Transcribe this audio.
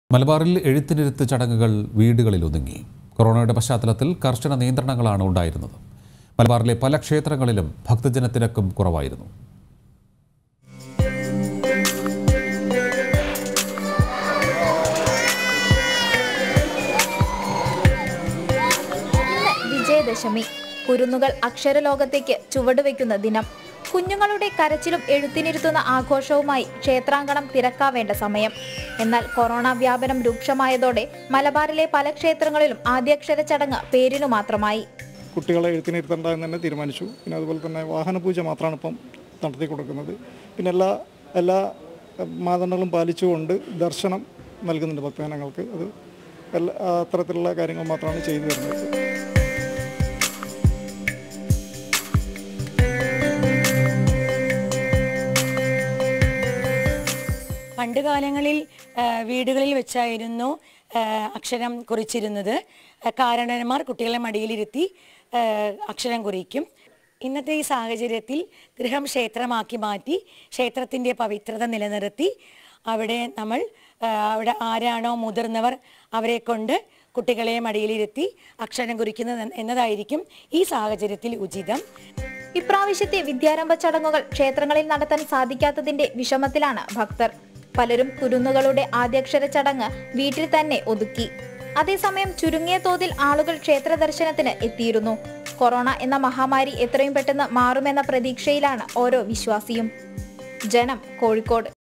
മലബാറിൽ എഴുത്തിനിരുത്ത് ചടങ്ങുകൾ വീടുകളിൽ ഒതുങ്ങി കൊറോണയുടെ പശ്ചാത്തലത്തിൽ കർശന നിയന്ത്രണങ്ങളാണ് ഉണ്ടായിരുന്നത് മലബാറിലെ പല ക്ഷേത്രങ്ങളിലും ഭക്തജനത്തിരക്കും കുറവായിരുന്നു ഇന്ന് വിജയദശമി കുരുന്നുകൾ അക്ഷരലോകത്തേക്ക് ചുവടുവെക്കുന്ന ദിനം കുഞ്ഞുങ്ങളുടെ കരച്ചിലും എഴുത്തിനിരുത്തുന്ന ആഘോഷവുമായി ക്ഷേത്രാങ്കണം തിരക്കാവേണ്ട സമയം എന്നാൽ കൊറോണ വ്യാപനം രൂക്ഷമായതോടെ മലബാറിലെ പല ക്ഷേത്രങ്ങളിലും ആദ്യാക്ഷര ചടങ്ങ് പേരിനു മാത്രമായി കുട്ടികളെ എഴുത്തിനിരുത്തണ്ട എന്ന് തന്നെ തീരുമാനിച്ചു പിന്നെ അതുപോലെ തന്നെ വാഹനപൂജ മാത്രമാണ് ഇപ്പം നടത്തി കൊടുക്കുന്നത് പിന്നെ എല്ലാ എല്ലാ എഹ്, മാനദണ്ഡങ്ങളും പാലിച്ചുകൊണ്ട് ദർശനം നൽകുന്നുണ്ട് ഭക്തജനങ്ങൾക്ക് അത് എല്ലാ അത്തരത്തിലുള്ള കാര്യങ്ങൾ മാത്രമാണ് ചെയ്തു തരുന്നത് പണ്ട് കാലങ്ങളിൽ ആ, വീടുകളിൽ വെച്ചായിരുന്നു ആ, അക്ഷരം കുറിച്ചിരുന്നത് ആ, കാരണന്മാർ കുട്ടികളെ മടിയിലിരുത്തി ആ, അക്ഷരം കുറിക്കും ഇന്നത്തെ ഈ സാഹചര്യത്തിൽ ഗൃഹം ക്ഷേത്രമാക്കി മാറ്റി ക്ഷേത്രത്തിൻ്റെ പവിത്രത നിലനിർത്തി അവിടെ നമ്മൾ ആ, അവിടെ ആരാണോ മുതിർന്നവർ അവരെ കൊണ്ട് കുട്ടികളെ മടിയിലിരുത്തി അക്ഷരം കുറിക്കുന്നത് എന്നതായിരിക്കും ഈ സാഹചര്യത്തിൽ ഉചിതം ഇപ്രാവശ്യത്തെ വിദ്യാരംഭ ചടങ്ങുകൾ ക്ഷേത്രങ്ങളിൽ നടത്താൻ സാധിക്കാത്തതിന്റെ വിഷമത്തിലാണ് ഭക്തർ പലരും കുരുന്നുകളുടെ ആദ്യാക്ഷര ചടങ്ങ് വീട്ടിൽ തന്നെ ഒതുക്കി അതേസമയം ചുരുങ്ങിയ തോതിൽ ആളുകൾ ക്ഷേത്ര ദർശനത്തിന് എത്തിയിരുന്നു കൊറോണ എന്ന മഹാമാരി എത്രയും പെട്ടെന്ന് മാറുമെന്ന പ്രതീക്ഷയിലാണ് ഓരോ വിശ്വാസിയും ജനം കോഴിക്കോട്